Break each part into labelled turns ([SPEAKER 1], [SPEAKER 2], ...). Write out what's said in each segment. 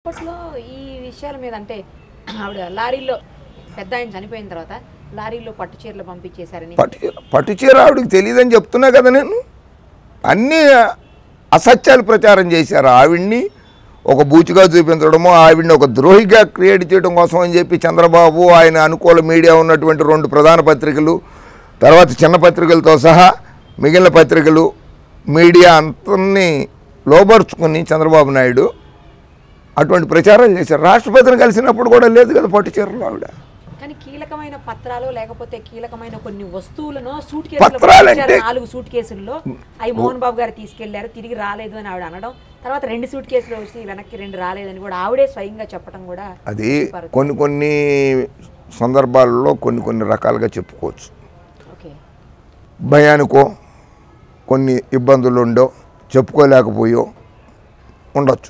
[SPEAKER 1] అసలు ఈ విషయాల మీద అంటే ఆవిడ లారీలో పెద్ద ఆయన చనిపోయిన తర్వాత లారీలో పట్టు చీరలు పంపించేశారని
[SPEAKER 2] పట్టు చీర పట్టు చీర ఆవిడకి తెలియదని చెప్తున్నా కదా నేను అన్నీ అసత్యాలు ప్రచారం చేశారు ఆవిడ్ని ఒక బూచిగా చూపించడము ఆవిడ్ని ఒక ద్రోహిగా క్రియేట్ చేయడం కోసం అని చెప్పి చంద్రబాబు ఆయన అనుకూల మీడియా ఉన్నటువంటి రెండు ప్రధాన పత్రికలు తర్వాత చిన్న పత్రికలతో సహా మిగిలిన పత్రికలు మీడియా అంతని లోబరుచుకుని చంద్రబాబు నాయుడు అటువంటి ప్రచారాలు చేశారు రాష్ట్రపతిని కలిసినప్పుడు కూడా లేదు కదా పట్టు చీరలు ఆవిడ
[SPEAKER 1] కానీ కీలకమైన పత్రాలు లేకపోతే కీలకమైన కొన్ని వస్తువులను సూట్
[SPEAKER 2] పత్రాలంటే-
[SPEAKER 1] కేసులు నాలుగు సూట్ కేసుల్లో అవి మోహన్ బాబు గారు తీసుకెళ్లారు తిరిగి రాలేదు అని ఆవిడ అనడం తర్వాత రెండు సూట్ కేసులు వచ్చి వెనక్కి రెండు రాలేదని కూడా ఆవిడే స్వయంగా చెప్పడం కూడా
[SPEAKER 2] అది కొన్ని కొన్ని సందర్భాల్లో కొన్ని కొన్ని రకాలుగా చెప్పుకోవచ్చు
[SPEAKER 1] ఓకే
[SPEAKER 2] భయానికో కొన్ని ఇబ్బందులు ఉండో చెప్పుకోలేకపోయో ఉండొచ్చు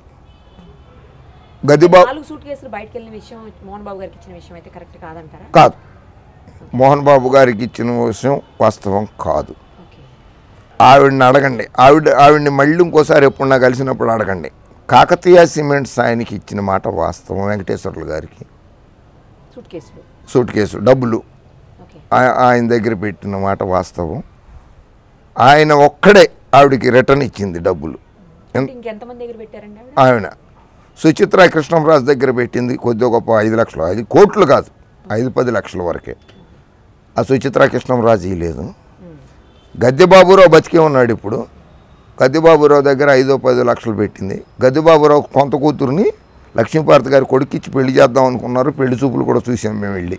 [SPEAKER 2] గదిబా
[SPEAKER 1] నాలుగు సూట్ కేసులు బయటకు వెళ్ళిన విషయం మోహన్ బాబు గారికి ఇచ్చిన విషయం అయితే కరెక్ట్ కాదంటారా
[SPEAKER 2] కాదు మోహన్ బాబు గారికి ఇచ్చిన విషయం వాస్తవం కాదు
[SPEAKER 1] ఓకే
[SPEAKER 2] ఆవిడని అడగండి ఆవిడ ఆవిడని మళ్ళీ ఇంకోసారి ఎప్పుడన్నా కలిసినప్పుడు అడగండి కాకతీయ సిమెంట్స్ ఆయనకి ఇచ్చిన మాట వాస్తవం వెంకటేశ్వర్లు గారికి
[SPEAKER 1] సూట్ కేసులు
[SPEAKER 2] సూట్ కేసు డబ్బులు
[SPEAKER 1] ఓకే
[SPEAKER 2] ఆ- ఆయన దగ్గర పెట్టిన మాట వాస్తవం ఆయన ఒక్కడే ఆవిడకి రిటర్న్ ఇచ్చింది డబ్బులు
[SPEAKER 1] అంటే ఇంకెంతమంది దగ్గర పెట్టారండి ఆవిడ
[SPEAKER 2] ఆయన సుచిత్ర కృష్ణంరాజు దగ్గర పెట్టింది కొద్దిగా గొప్ప ఐదు లక్షలు ఐదు కోట్లు కాదు ఐదు పది లక్షల వరకే ఆ సుచిత్ర కృష్ణంరాజు ఇవ్వలేదు గద్దెబాబురావు బతికే ఉన్నాడు ఇప్పుడు గద్దెబాబురావు దగ్గర ఐదో పది లక్షలు పెట్టింది గద్దెబాబురావు కొంత కూతుర్ని లక్ష్మీపార్తి గారి కొడుకిచ్చి పెళ్లి చేద్దాం అనుకున్నారు పెళ్లి చూపులు కూడా చూసాం మేము వెళ్ళి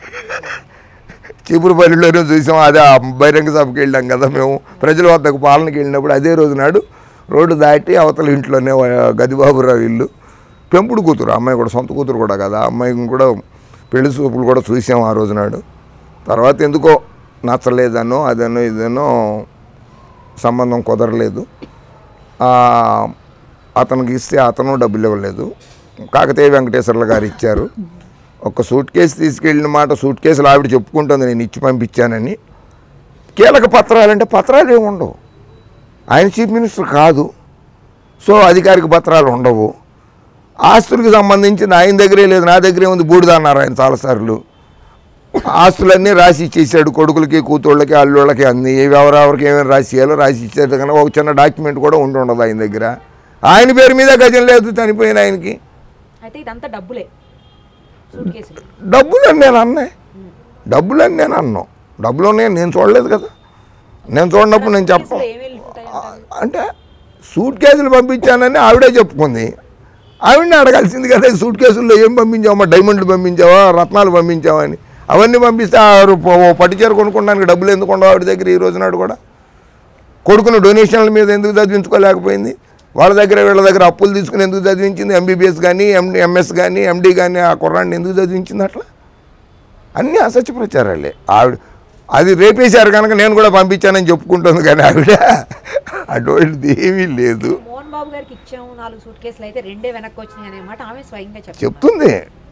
[SPEAKER 2] చీపురుపల్లిలోనే చూసాం అదే ఆ బహిరంగ సభకి వెళ్ళాం కదా మేము ప్రజల వద్దకు పాలనకి వెళ్ళినప్పుడు అదే రోజు నాడు రోడ్డు దాటి అవతల ఇంట్లోనే వా- గదిబాబురావు ఇల్లు పెంపుడు కూతురు అమ్మాయి కూడా సొంత కూతురు కూడా కదా ఆ అమ్మాయిని కూడా పెళ్లి చూపులు కూడా చూసాం ఆ రోజు నాడు తర్వాత ఎందుకో నచ్చలేదనో అదనో ఇదనో సంబంధం కుదరలేదు ఆ, అతనికి ఇస్తే అతను డబ్బులు ఇవ్వలేదు కాకతీయ వెంకటేశ్వర్ల గారు ఇచ్చారు ఒక సూట్ కేసు తీసుకెళ్ళిన మాట సూట్ కేసులు ఆవిడ చెప్పుకుంటుంది నేను ఇచ్చి పంపించానని కీలక పత్రాలంటే పత్రాలు ఏమి ఉండవు ఆయన చీఫ్ మినిస్టర్ కాదు సో అధికారిక పత్రాలు ఉండవు ఆస్తులకు సంబంధించిన ఆయన దగ్గరే లేదు నా దగ్గరే ఉంది బూడిద అన్నారు ఆయన చాలాసార్లు ఆస్తులన్నీ రాసి ఇచ్చేసాడు కొడుకులకి కూతుళ్ళకి అల్లుళ్ళకి అన్ని ఏవి ఎవరెవరికి ఏమేమి రాసి ఇవ్వాలో రాసి ఇచ్చాడు కనుక ఒక చిన్న డాక్యుమెంట్ కూడా ఉండి ఉండదు ఆయన దగ్గర ఆయన పేరు మీద గజం లేదు చనిపోయిన ఆయనకి
[SPEAKER 1] అయితే ఇదంతా డబ్బులే సూట్ కేసులు
[SPEAKER 2] డబ్బులని నేను అన్నే డబ్బులని నేను అన్నాను డబ్బులు ఉన్నాయని నేను చూడలేదు కదా నేను చూడనప్పుడు నేను చెప్ప
[SPEAKER 1] కేసులు ఏమి వెళ్ళిపోతాయి అంటారు?
[SPEAKER 2] అంటే సూట్ కేసులు పంపించానని ఆవిడే చెప్పుకుంది ఆవిడని అడగాల్సింది కదా ఈ సూట్ కేసుల్లో ఏం పంపించావమ్మా డైమండ్లు పంపించావా రత్నాలు పంపించావా అని అవన్నీ పంపిస్తే ఆ రూ- ఓ పట్టు చీర కొనుక్కోడానికి డబ్బులు ఎందుకు ఉండవు ఆవిడ దగ్గర ఈ రోజు నాడు కూడా కొడుకును డొనేషన్ల మీద ఎందుకు చదివించుకోలేకపోయింది వాళ్ళ దగ్గర వీళ్ళ దగ్గర అప్పులు తీసుకుని ఎందుకు చదివించింది ఎంబీబీఎస్ కానీ ఎండి ఎంఎస్ కానీ ఎండి కానీ ఆ కుర్రాన్ని ఎందుకు చదివించింది అట్లా అన్నీ అసత్య ప్రచారాలే ఆవిడ అది రేపేశారు కనుక నేను కూడా పంపించానని చెప్పుకుంటుంది కానీ ఆవిడ అటువంటిది ఏమీ లేదు
[SPEAKER 1] మోహన్ బాబు గారికి ఇచ్చాము నాలుగు సూట్ కేసులు అయితే రెండే వెనక్కి వచ్చినాయి అనే మాట ఆమె స్వయంగా చెప్తారు
[SPEAKER 2] చెప్తుంది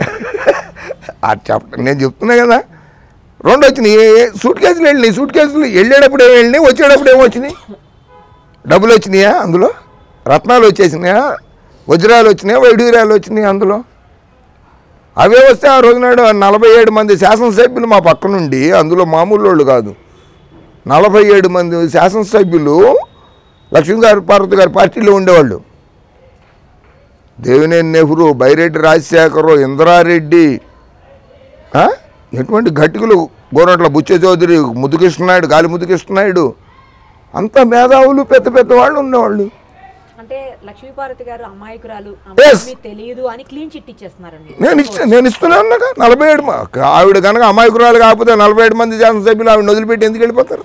[SPEAKER 2] అది చెప్ప నేను చెప్తున్నా కదా రెండు వచ్చినాయి ఏ- సూట్ కేసులు వెళ్ళినాయి సూట్ కేసులు వెళ్ళేటప్పుడు ఏమి వెళ్ళినాయి వచ్చేటప్పుడు ఏమి వచ్చినాయి డబ్బులు వచ్చినాయా అందులో రత్నాలు వచ్చేసినాయా వజ్రాలు వచ్చినాయా వైడూర్యాలు వచ్చినాయి అందులో అవే వస్తే ఆ రోజు నాడు నలభై ఏడు మంది శాసనసభ్యులు మా పక్క నుండి అందులో మామూలు వాళ్ళు కాదు నలభై ఏడు మంది శాసనసభ్యులు లక్ష్మీ గారి పార్వతి గారి పార్టీలో ఉండేవాళ్ళు దేవినేని నెహ్రూ బైరెడ్డి రాజశేఖరు ఇంద్రారెడ్డి ఆ? ఎటువంటి ఘటికులు గోరట్ల బుచ్చ చౌదరి ముద్దుకృష్ణనాయుడు గాలి ముద్దుకృష్ణనాయుడు అంత మేధావులు పెద్ద పెద్ద వాళ్ళు ఉండేవాళ్ళు
[SPEAKER 1] అంటే లక్ష్మీపార్వతి గారు అమాయకురాలు
[SPEAKER 2] Yes.
[SPEAKER 1] అమ్మాయి తెలియదు అని క్లీన్ చిట్ ఇచ్చేస్తున్నారండి
[SPEAKER 2] నేను ఇచ్చా నేను ఇస్తున్నా అన్నాగా నలభై ఏడు మ- ఆవిడ కనుక అమాయకురాలు కాకపోతే నలభై ఏడు మంది శాసనసభ్యులు ఆవిడ వదిలిపెట్టి ఎందుకు వెళ్ళిపోతారు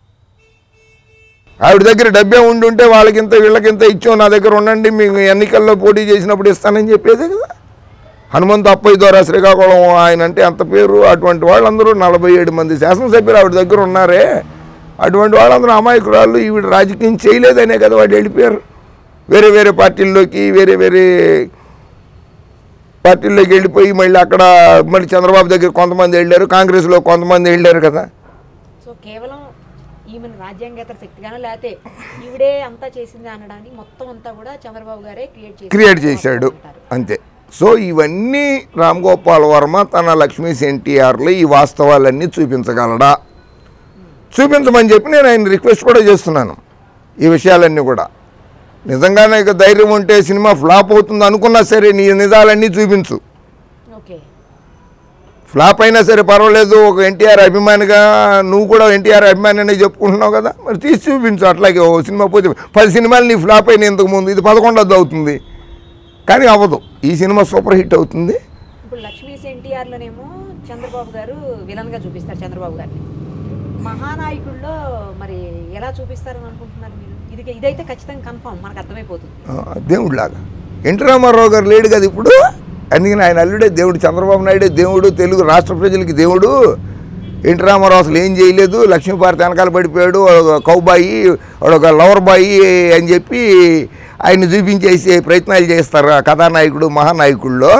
[SPEAKER 2] ఆవిడ దగ్గర డబ్బే ఉండి ఉంటే వాళ్ళకింత వీళ్ళకింత ఇచ్చాం నా దగ్గర ఉండండి మీకు ఎన్నికల్లో పోటీ చేసినప్పుడు ఇస్తానని చెప్పేదే కదా హనుమంతు అప్పయ్య ద్వారా శ్రీకాకుళం ఆయన అంటే అంత పేరు అటువంటి వాళ్ళందరూ నలభై ఏడు మంది శాసనసభ్యులు ఆవిడ దగ్గర ఉన్నారే అటువంటి వాళ్ళందరూ అమాయకురాళ్ళు ఈవిడ రాజకీయం చేయలేదనే కదా వాళ్ళు వెళ్ళిపోయారు వేరే వేరే పార్టీల్లోకి వేరే వేరే పార్టీల్లోకి వెళ్ళిపోయి మళ్ళీ అక్కడ మళ్ళీ చంద్రబాబు దగ్గర కొంతమంది వెళ్ళారు కాంగ్రెస్లో కొంతమంది వెళ్ళారు కదా
[SPEAKER 1] సో కేవలం ఈమెను రాజ్యాంగేతర శక్తిగానో లేకపోతే ఈవిడే అంతా చేసింది అనడానికి మొత్తం అంతా కూడా చంద్రబాబు గారే క్రియేట్ చేసి
[SPEAKER 2] క్రియేట్ చేశాడు అంతే సో ఇవన్నీ రామ్ గోపాల్ వర్మ తన లక్ష్మీస్ ఎన్టీఆర్లో ఈ వాస్తవాలన్నీ చూపించగలడా చూపించమని చెప్పి నేను ఆయన రిక్వెస్ట్ కూడా చేస్తున్నాను ఈ విషయాలన్నీ కూడా నిజంగానే ఇక ధైర్యం ఉంటే సినిమా ఫ్లాప్ అవుతుంది అనుకున్నా సరే నీ నిజాలన్నీ చూపించు
[SPEAKER 1] ఓకే
[SPEAKER 2] ఫ్లాప్ అయినా సరే పర్వాలేదు ఒక ఎన్టీఆర్ అభిమానిగా నువ్వు కూడా ఎన్టీఆర్ అభిమాని అని చెప్పుకుంటున్నావు కదా మరి తీసి చూపించు అట్లాగే ఓ సినిమా పోతే పది సినిమాలు నీ ఫ్లాప్ అయిన ఇంతకు ముందు ఇది పదకొండోది అవుతుంది కానీ అవ్వదు ఈ సినిమా సూపర్ హిట్ అవుతుంది
[SPEAKER 1] ఇప్పుడు లక్ష్మీస్ ఎన్టీఆర్లోనేమో చంద్రబాబు గారు విలన్గా చూపిస్తారు చంద్రబాబు గారిని మహానాయకుల్లో మరి ఎలా చూపిస్తారని అనుకుంటున్నారు మీరు ఇది ఇదైతే ఖచ్చితంగా కన్ఫర్మ్ మనకు అర్థమైపోతుంది
[SPEAKER 2] ఆ, దేవుడిలాగా ఎన్టీ రామారావు గారు లేడు కదా ఇప్పుడు అందుకని ఆయన అల్లుడే దేవుడు చంద్రబాబు నాయుడే దేవుడు తెలుగు రాష్ట్ర ప్రజలకి దేవుడు ఎన్టీ రామారావు అసలు ఏం చేయలేదు లక్ష్మీపార్తి వెనకాల పడిపోయాడు వాడు ఒక కౌబాయి వాడు ఒక లవర్ బాయి అని చెప్పి ఆయన్ని చూపించేసే ప్రయత్నాలు చేస్తారు ఆ కథానాయకుడు మహానాయకుల్లో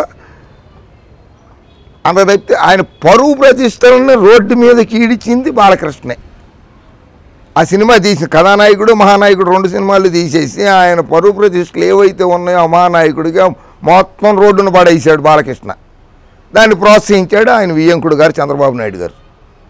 [SPEAKER 2] అంత తప్పితే ఆయన పరువు ప్రతిష్టలను రోడ్డు మీదకి ఈడిచింది బాలకృష్ణే ఆ సినిమా తీసి కథానాయకుడు మహానాయకుడు రెండు సినిమాలు తీసేసి ఆయన పరువు ప్రతిష్టలు ఏవైతే ఉన్నాయో ఆ మహానాయకుడిగా మొత్తం రోడ్డును పడేసాడు బాలకృష్ణ దాన్ని ప్రోత్సహించాడు ఆయన వియ్యంకుడు గారు చంద్రబాబు నాయుడు గారు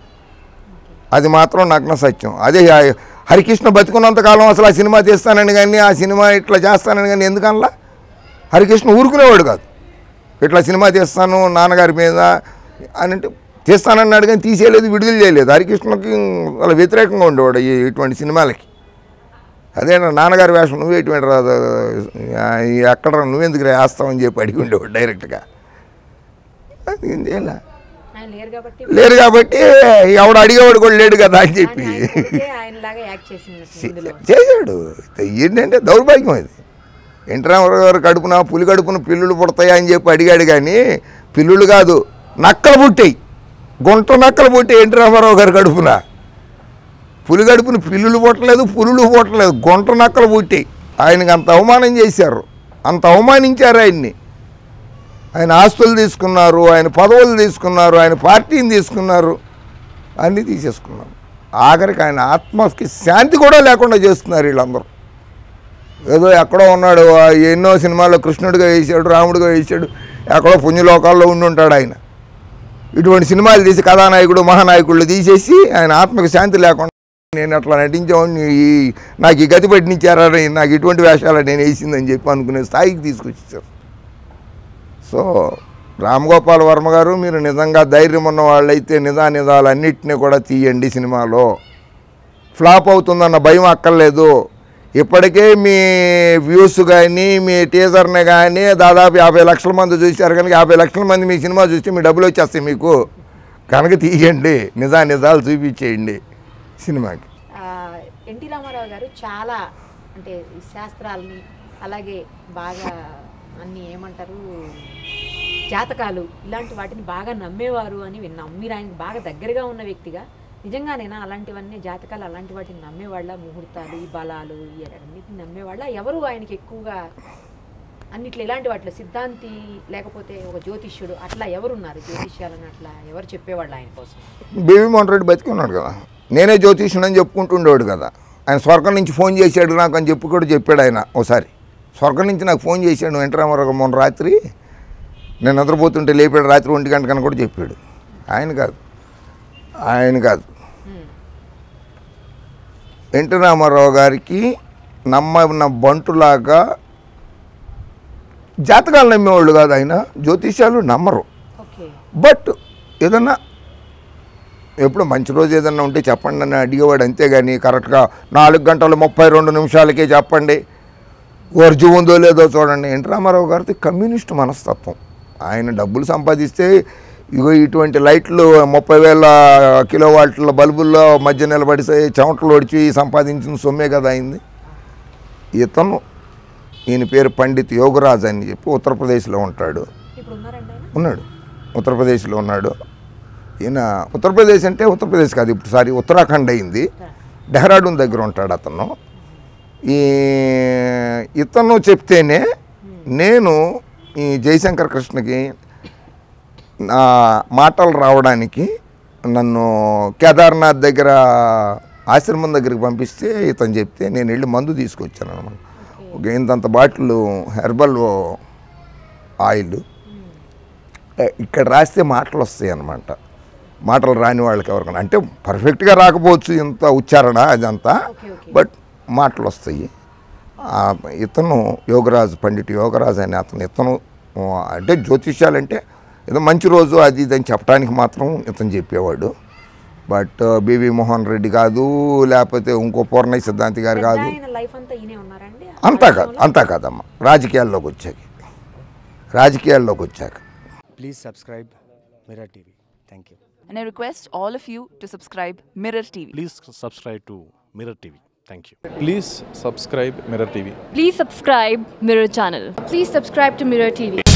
[SPEAKER 2] అది మాత్రం నగ్న సత్యం అదే ఆ హరికృష్ణ బతికున్నంతకాలం అసలు ఆ సినిమా తీస్తానని కానీ ఆ సినిమా ఇట్లా చేస్తానని కానీ ఎందుకనలా హరికృష్ణ ఊరుకునేవాడు కాదు ఇట్లా సినిమా తీస్తాను నాన్నగారి మీద అని అంటే తీస్తానన్నాడు కానీ తీసేయలేదు విడుదల చేయలేదు హరికృష్ణకి వాళ్ళ వ్యతిరేకంగా ఉండేవాడు ఈ ఇటువంటి సినిమాలకి అదే నా నాన్నగారి వేషం నువ్వు ఎటువంటి రాదు ఎక్కడ నువ్వెందుకు వేస్తావని చెప్పి అడిగి ఉండేవాడు డైరెక్ట్గా అది ఏం చేయలే
[SPEAKER 1] ఆయన లేరు కాబట్టి
[SPEAKER 2] లేరు కాబట్టి ఎవడు అడిగేవాడు కూడా లేడు కదా అని
[SPEAKER 1] కానీ
[SPEAKER 2] చెప్పి
[SPEAKER 1] ఆయన కొడుకే ఆయనలాగా యాక్ట్ చేసినట్టు ఇందులో
[SPEAKER 2] చేశాడు ఏంటంటే దౌర్భాగ్యం ఇది ఎన్టీ రామారావు గారు కడుపున పులి కడుపున పిల్లులు పుడతాయా అని చెప్పి అడిగాడు కానీ పిల్లులు కాదు నక్కలు పుట్టాయి గుంట నక్కలు పుట్టాయి ఎన్టీ రామారావు గారు కడుపున పులి కడుపున పిల్లులు పుట్టలేదు పులులు పుట్టలేదు గుంట నక్కలు పుట్టాయి ఆయనకి అంత అవమానం చేశారు అంత అవమానించారు ఆయన్ని ఆయన ఆస్తులు తీసుకున్నారు ఆయన పదవులు తీసుకున్నారు ఆయన పార్టీని తీసుకున్నారు అన్నీ తీసేసుకున్నారు ఆఖరికి ఆయన ఆత్మకి శాంతి కూడా లేకుండా చేస్తున్నారు వీళ్ళందరూ ఏదో ఎక్కడో ఉన్నాడు ఆ ఎన్నో సినిమాల్లో కృష్ణుడిగా వేసాడు రాముడిగా వేసాడు ఎక్కడో పుణ్యలోకాల్లో ఉండి ఉంటాడు ఆయన ఇటువంటి సినిమాలు తీసి కథానాయకుడు మహానాయకుళ్ళు తీసేసి ఆయన ఆత్మకి శాంతి లేకుండా నేను అట్లా నటించామని ఈ నాకు ఈ గతి పట్టించారని నాకు ఇటువంటి వేషాలు నేను వేసిందని చెప్పి అనుకునే స్థాయికి తీసుకొచ్చారు సో రామ్ గోపాల్ వర్మ గారు మీరు నిజంగా ధైర్యం ఉన్న వాళ్ళైతే నిజా నిజాలన్నింటినీ కూడా తీయండి సినిమాలో ఫ్లాప్ అవుతుందన్న భయం అక్కర్లేదు ఇప్పటికే మీ వ్యూస్ కానీ మీ టీజర్ని కానీ దాదాపు యాభై లక్షల మంది చూశారు కనుక యాభై లక్షల మంది మీ సినిమా చూస్తే మీ డబ్బులు వచ్చేస్తాయి మీకు కనుక తీయండి నిజా నిజాలు చూపించేయండి సినిమాకి
[SPEAKER 1] ఆ, ఎన్టీ రామారావు గారు చాలా అంటే ఈ శాస్త్రాలని అలాగే బాగా అన్ని ఏమంటారు జాతకాలు ఇలాంటి వాటిని బాగా నమ్మేవారు అని విన్నాం మీరు ఆయనకు బాగా దగ్గరగా ఉన్న వ్యక్తిగా నిజంగానేనా అలాంటివన్నీ జాతకాలు అలాంటి వాటిని నమ్మేవాళ్ళ ముహూర్తాలు ఈ బలాలు ఈ అన్నిటిని నమ్మేవాళ్ళ ఎవరు ఆయనకి ఎక్కువగా అన్నిట్లో ఇలాంటి వాటిలో సిద్ధాంతి లేకపోతే ఒక జ్యోతిష్యుడు అట్లా ఎవరున్నారు జ్యోతిష్యాలని అట్లా ఎవరు చెప్పేవాళ్ళు ఆయన కోసం
[SPEAKER 2] బేబీ మోహన్ రెడ్డి బతికి ఉన్నాడు కదా నేనే జ్యోతిష్యుని అని చెప్పుకుంటుండేవాడు కదా ఆయన స్వర్గం నుంచి ఫోన్ చేశాడు నాకు అని చెప్పి కూడా చెప్పాడు ఆయన ఒకసారి స్వర్గం నుంచి నాకు ఫోన్ చేశాడు వెంకటరామారావు మొన్న రాత్రి నేను నిద్రపోతుంటే లేపాడు రాత్రి ఒంటి గంట కన్నా కూడా చెప్పాడు ఆయన కాదు ఆయన కాదు
[SPEAKER 1] ఉమ్.
[SPEAKER 2] ఎన్టీ రామారావు గారికి నమ్మిన బంటులాగా జాతకాలు నమ్మేవాళ్ళు కాదు ఆయన జ్యోతిష్యాలు నమ్మరు
[SPEAKER 1] ఓకే
[SPEAKER 2] బట్ ఏదన్నా ఎప్పుడు మంచి రోజు ఏదన్నా ఉంటే చెప్పండి అని అడిగేవాడు అంతేగాని కరెక్ట్గా నాలుగు గంటల ముప్పై రెండు నిమిషాలకే చెప్పండి వర్జు ఉందో లేదో చూడండి ఎన్టీ రామారావు గారిది కమ్యూనిస్ట్ మనస్తత్వం ఆయన డబ్బులు సంపాదిస్తే ఇగో ఇటువంటి లైట్లు ముప్పై వేల కిలో వాట్ల బల్బుల్లో మధ్య నిలబడి చెమటలు ఒడిచి సంపాదించిన సొమ్మే కదా అయింది ఇతను ఈయన పేరు పండిత్ యోగరాజ్ అని చెప్పి ఉత్తరప్రదేశ్లో ఉంటాడు
[SPEAKER 1] ఇప్పుడు ఉన్నారండి ఆయన
[SPEAKER 2] ఉన్నాడు ఉత్తరప్రదేశ్లో ఉన్నాడు ఈయన ఉత్తరప్రదేశ్ అంటే ఉత్తరప్రదేశ్ కాదు ఇప్పుడు సారీ ఉత్తరాఖండ్ అయింది డెహ్రాడూన్ దగ్గర ఉంటాడు అతను ఈ ఇతను చెప్తేనే నేను ఈ జయశంకర్ కృష్ణకి నా మాటలు రావడానికి నన్ను కేదార్నాథ్ దగ్గర ఆశ్రమం దగ్గరికి పంపిస్తే ఇతను చెప్తే నేను వెళ్ళి మందు తీసుకొచ్చాను అనమాట ఒక ఇంతంత బాటిల్ హెర్బల్ ఆయిల్ ఇక్కడ రాస్తే మాటలు వస్తాయి అన్నమాట మాటలు రాని వాళ్ళకి ఎవరికైనా అంటే పర్ఫెక్ట్గా రాకపోవచ్చు ఇంత ఉచ్చారణ అదంతా
[SPEAKER 1] ఓకే ఓకే
[SPEAKER 2] బట్ మాటలు వస్తాయి ఆ, ఇతను యోగరాజు పండిట్ యోగరాజు అనే అతను ఇతను ఆ, అంటే జ్యోతిష్యాలంటే ఏదో మంచి రోజు అది ఇది అని చెప్పడానికి మాత్రం ఇతను చెప్పేవాడు బట్ బివి మోహన్ రెడ్డి కాదు లేకపోతే ఇంకో పూర్ణయ్య సిద్ధాంతి గారు కాదు
[SPEAKER 1] ఆయన లైఫ్ అంతా ఈయనే ఉన్నారండి
[SPEAKER 2] అంతా కాదు అంతా కాదమ్మా రాజకీయాల్లోకి వచ్చాక రాజకీయాల్లోకి వచ్చాక
[SPEAKER 3] Please subscribe Mirror TV. Thank you.
[SPEAKER 4] And I request all of you to subscribe Mirror TV.
[SPEAKER 5] Please subscribe to Mirror TV. Thank you. Please subscribe Mirror TV.
[SPEAKER 6] Please subscribe Mirror channel.
[SPEAKER 7] Please subscribe to Mirror TV.